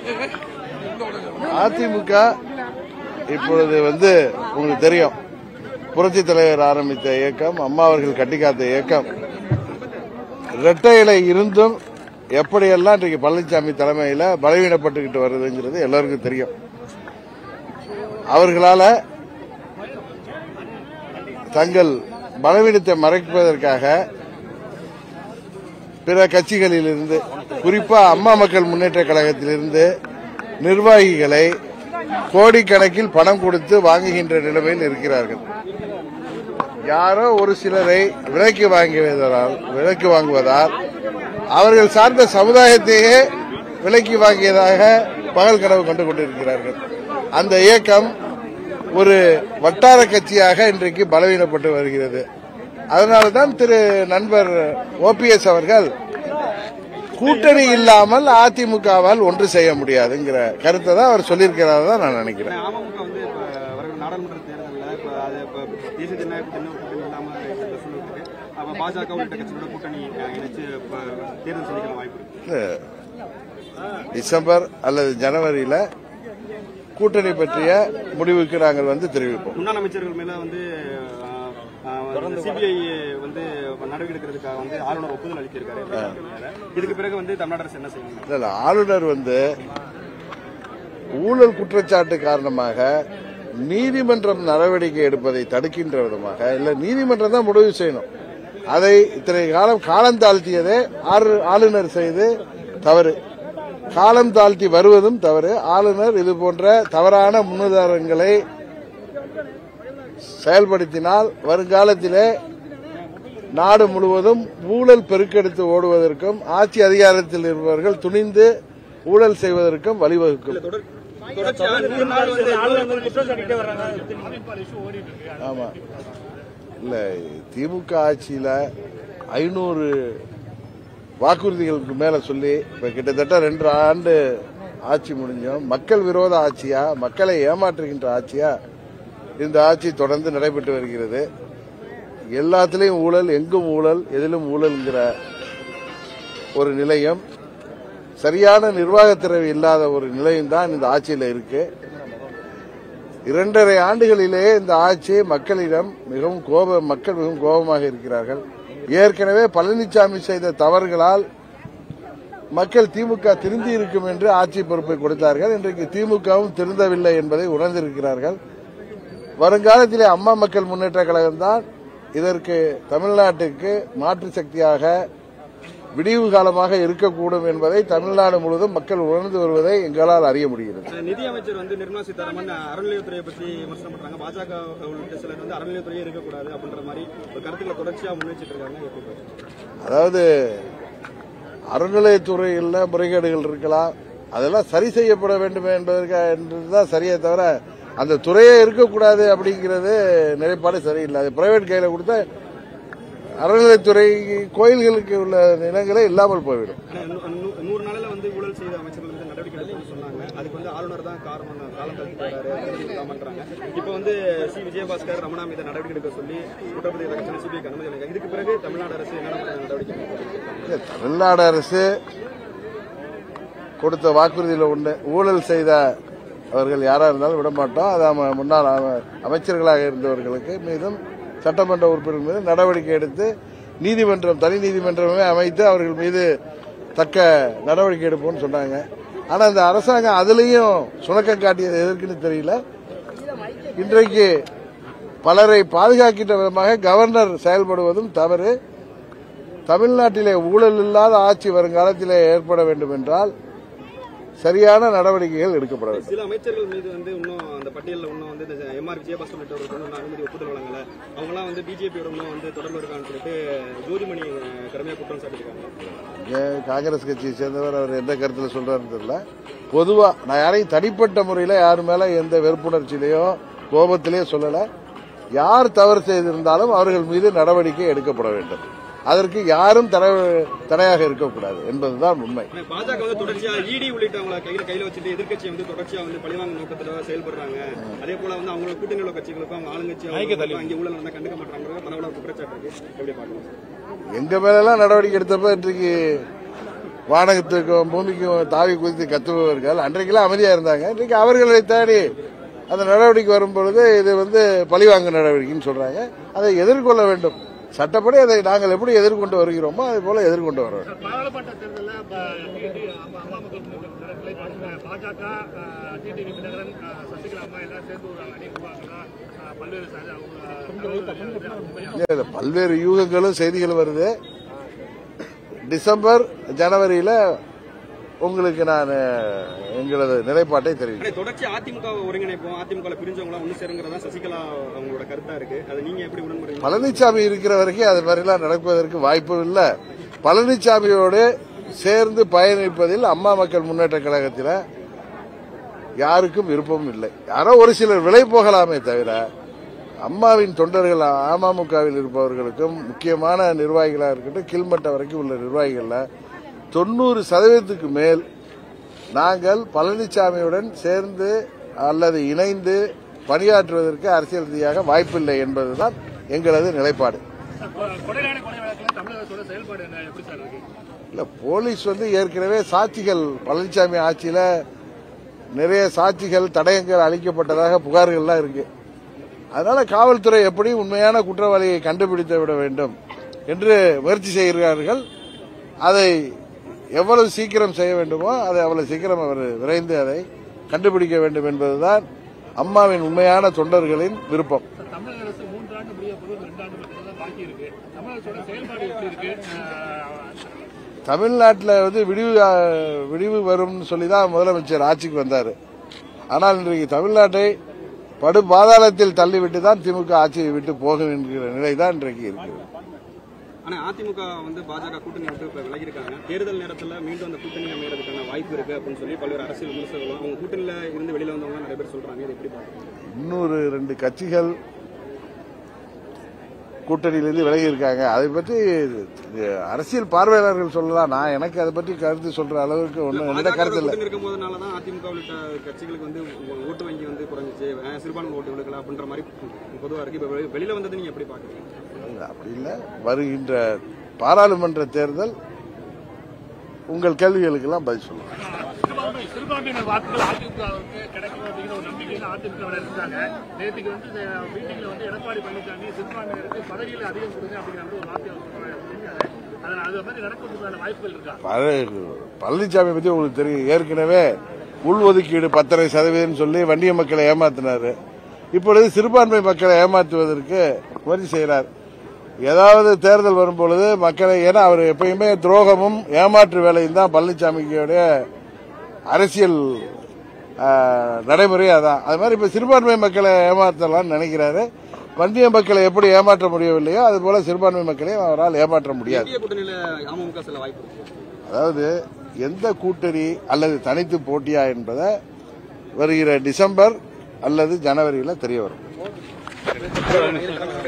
அதிமுக இப்பொழுது வந்து உங்களுக்கு தெரியும் புரட்சி தலைவர் ஆரம்பித்த இயக்கம் அம்மா அவர்கள் கட்டிக்காத்த இயக்கம் இரட்டை இலை இருந்தும் எப்படியெல்லாம் இன்றைக்கு பழனிசாமி தலைமையில் பலவீனப்பட்டுக்கிட்டு வருதுங்கிறது எல்லாருக்கும் தெரியும் அவர்களால தங்கள் பலவீனத்தை மறைப்பதற்காக பிற கட்சிகளிலிருந்து குறிப்பா அம்மா மக்கள் முன்னேற்ற கழகத்திலிருந்து நிர்வாகிகளை கோடிக்கணக்கில் பணம் கொடுத்து வாங்குகின்ற நிலைமையில் இருக்கிறார்கள் யாரோ ஒரு சிலரை விலைக்கு வாங்குவதால் விலைக்கு வாங்குவதால் அவர்கள் சார்ந்த சமுதாயத்தையே விலைக்கு வாங்கியதாக பகல் கனவு கண்டு கொண்டிருக்கிறார்கள் அந்த இயக்கம் ஒரு வட்டார கட்சியாக இன்றைக்கு பலவீனப்பட்டு வருகிறது அதனால்தான் திரு நண்பர் ஓபிஎஸ் அவர்கள் கூட்டணி இல்லாமல் அதிமுகவால் ஒன்று செய்ய முடியாதுங்கிற கருத்தை தான் அவர் சொல்லியிருக்கிறதா தான் நான் நினைக்கிறேன் அமமுக வந்து இப்ப வர நாடாளுமன்ற தேர்தலில் இப்ப அது இப்ப தேசிய ஜனநாயக கூட்டணி கூட்டணி இல்லாம இருக்கிற சூழலுக்கு அப்ப பாஜக உள்ளிட்ட கட்சிகளோட கூட்டணி அஹ், இணைச்சு இப்ப தேர்தல் சந்திக்கிற வாய்ப்பு இருக்கு டிசம்பர் அல்லது ஜனவரியில கூட்டணி பற்றிய முடிவுக்கு நாங்கள் வந்து தெரிவிப்போம் முன்னாள் அமைச்சர்கள் மேல வந்து சிபிஐ வந்து நடவடிக்கை எடுக்கிறதுக்காக வந்து ஆளுநர் ஒப்புதல் அளித்திருக்காரு இதுக்கு பிறகு வந்து தமிழ்நாடு அரசு என்ன செய்யணும் இல்ல, இல்ல, ஆளுநர் வந்து ஊழல் குற்றச்சாட்டு காரணமாக நீதிமன்றம் நடவடிக்கை எடுப்பதை தடுக்கின்ற விதமாக இல்ல நீதிமன்றம் தான் முடிவு செய்யணும் அதை இத்தனை காலம் காலம் தாழ்த்தியதே ஆறு- ஆளுநர் செய்து தவறு காலம் தாழ்த்தி வருவதும் தவறு ஆளுநர் இது போன்ற தவறான முன்னுதாரணங்களை செயல்படுத்தினால் வருங்காலத்திலே நாடு முழுவதும் ஊழல் பெருக்கெடுத்து ஓடுவதற்கும் ஆட்சி அதிகாரத்தில் இருப்பவர்கள் துணிந்து ஊழல் செய்வதற்கும் வழிவகுக்கும் தொடர் தொடர்ச்சியா நூறு நாள் வந்து ஆமா இல்ல திமுக ஆட்சியில ஐநூறு வாக்குறுதிகளுக்கு மேல சொல்லி இப்ப கிட்டத்தட்ட ரெண்டு ஆண்டு ஆட்சி முடிஞ்சோம் மக்கள் விரோத ஆட்சியா மக்களை ஏமாற்றுகின்ற ஆட்சியா இந்த ஆட்சி தொடர்ந்து நடைபெற்று வருகிறது எல்லாத்திலையும் ஊழல் எங்கும் ஊழல் எதிலும் ஊழல்ங்கிற ஒரு நிலையம் சரியான நிர்வாகத்திறவு இல்லாத ஒரு நிலையம் தான் இந்த ஆட்சியில் இருக்கு இரண்டரை ஆண்டுகளிலேயே இந்த ஆட்சி மக்களிடம் மிகவும் கோப மக்கள் மிகவும் கோபமாக இருக்கிறார்கள் ஏற்கனவே பழனிசாமி செய்த தவறுகளால் மக்கள் திமுக திருந்தி இருக்கும் என்று ஆட்சி பொறுப்பை கொடுத்தார்கள் இன்றைக்கு திமுகவும் திருந்தவில்லை என்பதை உணர்ந்திருக்கிறார்கள் வருங்காலத்திலே அம்மா மக்கள் முன்னேற்ற கழகம் தான் இதற்கு தமிழ்நாட்டுக்கு மாற்று சக்தியாக விடிவு காலமாக இருக்கக்கூடும் என்பதை தமிழ்நாடு முழுவதும் மக்கள் உணர்ந்து வருவதை எங்களால் அறிய முடிகிறது நிதி அமைச்சர் வந்து நிர்மலா சீதாராமன் அறநிலையத்துறையை பற்றி விமர்சனம் பண்றாங்க பாஜக உள்ளிட்ட சிலர் வந்து அறநிலையத்துறையே இருக்கக்கூடாது அப்படின்ற மாதிரி ஒரு கருத்துக்களை தொடர்ச்சியா முன்வச்சிட்டு இருக்காங்க எப்படி பாக்குறீங்க? அதாவது அறநிலையத்துறையில் முறைகேடுகள் இருக்கலாம் அதெல்லாம் சரி செய்யப்பட வேண்டும் என்பதற்கு என்றுதான் சரியே தவிர அந்த துறையே இருக்கக்கூடாது அப்படிங்கிறது நிலைப்பாடு சரியில்லை அது பிரைவேட் கையில் கொடுத்தா அறநிலைத்துறை கோயில்களுக்கு உள்ள நிலங்களே இல்லாமல் போய்விடும் ஆனா, நூ- நூ- நூறு நாளில் வந்து ஊழல் செய்த அமைச்சர்கள் வந்து நடவடிக்கை எடுக்கணும்னு சொன்னாங்க அதுக்கு வந்து ஆளுநர் தான் காரணம் காலம் கழித்து வராரு தெரிஞ்சுக்காமன்றாங்க இப்போ வந்து சி விஜயபாஸ்கர் ரமணா மீது நடவடிக்கை எடுக்க சொல்லி குற்றப்பதிவு கட்சி சிபிஐக்கு அனுமதி அளிக்க இதுக்கு பிறகு தமிழ்நாடு அரசு என்னென்ன மாதிரியான நடவடிக்கை எடுக்கும்? இல்ல, தமிழ்நாடு அரசு கொடுத்த வாக்குறுதியில் ஒன்று ஊழல் செய்த அவர்கள் யாரா இருந்தாலும் விட மாட்டோம் அது அம- முன்னாள் அம- அமைச்சர்களாக இருந்தவர்களுக்கு மீதும் சட்டமன்ற உறுப்பினர் மீது நடவடிக்கை எடுத்து நீதிமன்றம் தனி நீதிமன்றமே அமைத்து அவர்கள் மீது தக்க நடவடிக்கை எடுப்போம்னு சொன்னாங்க ஆனா இந்த அரசாங்கம் அதுலயும் சுணக்கம் காட்டியது எதற்குன்னு தெரியல இன்றைக்கு பலரை பாதுகாக்கின்ற விதமாக கவர்னர் செயல்படுவதும் தவறு தமிழ்நாட்டிலே ஊழல் இல்லாத ஆட்சி வருங்காலத்திலே ஏற்பட வேண்டும் என்றால் சரியான நடவடிக்கைகள் எடுக்கப்பட வேண்டும் சில அமைச்சர்கள் மீது வந்து இன்னும் அந்த பட்டியலில் இன்னும் வந்து இந்த எம்ஆர் விஜயபாஸ்கர் உள்ளிட்டவர்களுக்கு இன்னும் அனுமதி ஒப்புதல் வழங்கல அவங்களாம் வந்து பிஜேபியோட இன்னும் வந்து தொடர்பு இருக்கான்னு சொல்லிட்டு ஜோதிமணி அஹ், கடுமையா குற்றம் சாட்டியிருக்காங்க ஏன் காங்கிரஸ் கட்சியை சேர்ந்தவர் அவர் எந்த கருத்துல சொல்றாருன்னு தெரியல பொதுவா நான் யாரையும் தனிப்பட்ட முறையில யார் மேல எந்த வெறுப்புணர்ச்சியிலையோ கோபத்திலேயோ சொல்லல யார் தவறு செய்திருந்தாலும் அவர்கள் மீது நடவடிக்கை எடுக்கப்பட வேண்டும் அதற்கு யாரும் தடை- தடையாக இருக்கக்கூடாது என்பதுதான் உண்மை ஆனா பாஜக வந்து தொடர்ச்சியா இடி உள்ளிட்டவங்கள கையில கையில வச்சுட்டு எதிர்க்கட்சியை வந்து தொடர்ச்சியா வந்து பழிவாங்க நோக்கத்துல செயல்படுறாங்க அதே போல வந்து அவங்களோட கூட்டணி உள்ள கட்சிகளுக்கும் அவங்க ஆளுங்கட்சி அங்கே ஊழல் நடந்தா கண்டுக்க மாட்டாங்க பரவலாக குற்றச்சாட்டு இருக்கு எப்படி பார்க்கணும் எங்க மேலெல்லாம் நடவடிக்கை எடுத்தப்ப இன்றைக்கு வானகத்துக்கும் பூமிக்கும் தாவி குதித்து கத்துபவர்கள் அன்றைக்கெல்லாம் அமைதியா இருந்தாங்க இன்றைக்கு அவர்களை தேடி அந்த நடவடிக்கை வரும் பொழுது இது வந்து பழிவாங்க நடவடிக்கைன்னு சொல்றாங்க அதை எதிர்கொள்ள வேண்டும் சட்டப்படி அதை நாங்கள் எப்படி எதிர்கொண்டு வருகிறோமோ அதே போல எதிர்கொண்டு வர வேண்டும் பாராளுமன்ற தேர்தலில் அம்மா மக்கள் முன்னேற்ற கழகத்திலே பாஜக டிடிவி தினகரன் அஹ், சசிகலா அம்மா எல்லாம் சேர்ந்து ஒரு அணி உருவாக்குறதா அஹ், பல்வேறு ச- அவங்க இல்ல, இல்ல, பல்வேறு யூகங்களும் செய்திகள் வருது டிசம்பர் ஜனவரியில உங்களுக்கு நான் எங்களது நிலைப்பாட்டை தெரிவிக்கிறேன் ஆனா தொடர்ச்சி அதிமுக ஒருங்கிணைப்போம் அதிமுக பிரிஞ்சவங்களாம் ஒண்ணு சேருங்கிறதா சசிகலா அவங்களோட கருத்தா இருக்கு அது நீங்க எப்படி உடன்படுறீங்க பழனிசாமி இருக்கிற வரைக்கும் அது மாதிரிலாம் நடப்பதற்கு வாய்ப்பு இல்லை பழனிசாமியோடு சேர்ந்து பயணிப்பதில் அம்மா மக்கள் முன்னேற்ற கழகத்தில் யாருக்கும் விருப்பமும் இல்லை யாரோ ஒரு சிலர் விலை போகலாமே தவிர அம்மாவின் தொண்டர்கள் அமமுகவில் இருப்பவர்களுக்கும் முக்கியமான நிர்வாகிகளாக இருக்கட்டும் கீழ்மட்ட வரைக்கும் உள்ள நிர்வாகிகளில் தொண்ணூறு சதவீதத்துக்கு மேல் நாங்கள் பழனிசாமியுடன் சேர்ந்து அல்லது இணைந்து பணியாற்றுவதற்கு அரசியல் ரீதியாக வாய்ப்பில்லை என்பதுதான் எங்களது நிலைப்பாடு கொடைநாடு கொலை வழக்கில் தமிழகத்தோட செயல்பாடு என்ன எப்படி சார் இருக்கு இல்ல போலீஸ் வந்து ஏற்கனவே சாட்சிகள் பழனிசாமி ஆட்சியில நிறைய சாட்சிகள் தடயங்கள் அளிக்கப்பட்டதாக புகார்கள்லாம் இருக்கு அதனால காவல்துறை எப்படி உண்மையான குற்றவாளியை கண்டுபிடித்து விட வேண்டும் என்று முயற்சி செய்கிறார்கள் அதை எவ்வளவு சீக்கிரம் செய்ய வேண்டுமோ அதை அவ்வளவு சீக்கிரம் அவர் விரைந்து அதை கண்டுபிடிக்க வேண்டும் என்பதுதான் அம்மாவின் உண்மையான தொண்டர்களின் விருப்பம் தமிழக அரசு மூன்று ஆண்டு முடிய போது ரெண்டு ஆண்டு மட்டும் தான் பாக்கி இருக்கு தமிழகத்தோட செயல்பாடு எப்படி இருக்கு அஹ், தமிழ்நாட்டில் வந்து விடிவு அஹ், விடிவு வரும்னு சொல்லி தான் முதலமைச்சர் ஆட்சிக்கு வந்தார் ஆனால் இன்றைக்கு தமிழ்நாட்டை படு பாதாளத்தில் தள்ளிவிட்டு தான் திமுக ஆட்சியை விட்டு போகும் என்கிற நிலை தான் இன்றைக்கு இருக்கிறது ஆனா அதிமுக வந்து பாஜக கூட்டணி விட்டு இப்ப விலகி இருக்காங்க தேர்தல் நேரத்துல மீண்டும் அந்த கூட்டணி அமையறதுக்கான வாய்ப்பு இருக்கு அப்படின்னு சொல்லி பல்வேறு அரசியல் விமர்சகர்களும் அவங்க கூட்டணியில இருந்து வெளியில வந்தவங்க நிறைய பேர் சொல்றாங்க இதை எப்படி பாக்குறீங்க இன்னொரு ரெண்டு கட்சிகள் கூட்டணியிலிருந்து விலகி இருக்காங்க அதை பற்றி அஹ், அரசியல் பார்வையாளர்கள் சொல்லலாம் நான் எனக்கு அதை பற்றி கருத்து சொல்ற அளவுக்கு ஒன்றும் என்னிட பாஜக கருத்து இல்லை கூட்டணி இருக்கும் போதுனாலதான் அதிமுக உள்ளிட்ட கட்சிகளுக்கு வந்து ஓட்டு வங்கி வந்து குறைஞ்சிச்சு அஹ் சிறுபான்மை ஓட்டு விழுக்கல அப்படின்ற மாதிரி பொதுவா இருக்கு இப்ப வெளி- வெளியில வந்தது நீங்க எப்படி பாக்குறீங்க இல்ல, அப்படி இல்லை வருகின்ற பாராளுமன்ற தேர்தல் உங்கள் கேள்விகளுக்கெல்லாம் பதில் சொல்லுவோம் சிறுபான்மை சிறுபான்மையினர் வாக்குகள் அதிமுகவுக்கு கிடைக்கும் அப்படிங்கிற ஒரு நம்பிக்கையில அதிமுக இருக்காங்க நேற்றுக்கு வந்து இந்த மீட்டிங்ல வந்து எடப்பாடி பழனிசாமி சிறுபான்மையினருக்கு பதவியில் அதிகம் கொடுங்க அப்படிங்கிற மாதிரி ஒரு வார்த்தை அவர் சொன்னாரு. அதனால அது மாதிரி நடக்கிறதுக்கான வாய்ப்புகள் இருக்கா பழ- பழனிசாமி பத்தி உங்களுக்கு தெரியும் ஏற்கனவே உள்ஒதுக்கீடு பத்தரை சதவீதம் சொல்லி வண்டிய மக்களை ஏமாத்தினாரு இப்பொழுது சிறுபான்மை மக்களை ஏமாற்றுவதற்கு முயற்சி செய்கிறார் ஏதாவது தேர்தல் வரும்பொழுது மக்களை ஏன்னா அவர் எப்பயுமே துரோகமும் ஏமாற்று வேலையும் தான் பழனிசாமியோடைய அரசியல் ஆ, நடைமுறை அதான் அது மாதிரி இப்ப சிறுபான்மை மக்களை ஏமாற்றலாம்னு நினைக்கிறாரு வண்டிய மக்களை எப்படி ஏமாற்ற முடியவில்லையோ அது போல சிறுபான்மை மக்களையும் அவரால் ஏமாற்ற முடியாது இந்திய கூட்டணியில அமமுக சில வாய்ப்பு இருக்கு அதாவது எந்த கூட்டணி அல்லது தனித்து போட்டியா என்பதை வருகிற டிசம்பர் அல்லது ஜனவரியில் தெரிய வரும்